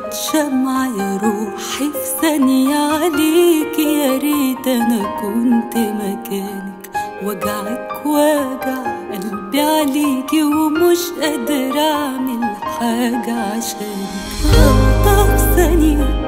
شمعة يا روحي في ثانية عليك يا ريت أنا كنت مكانك وجعك وجع قلبي عليكي ومش قادرة أعمل حاجة عشانك غلطة في ثانية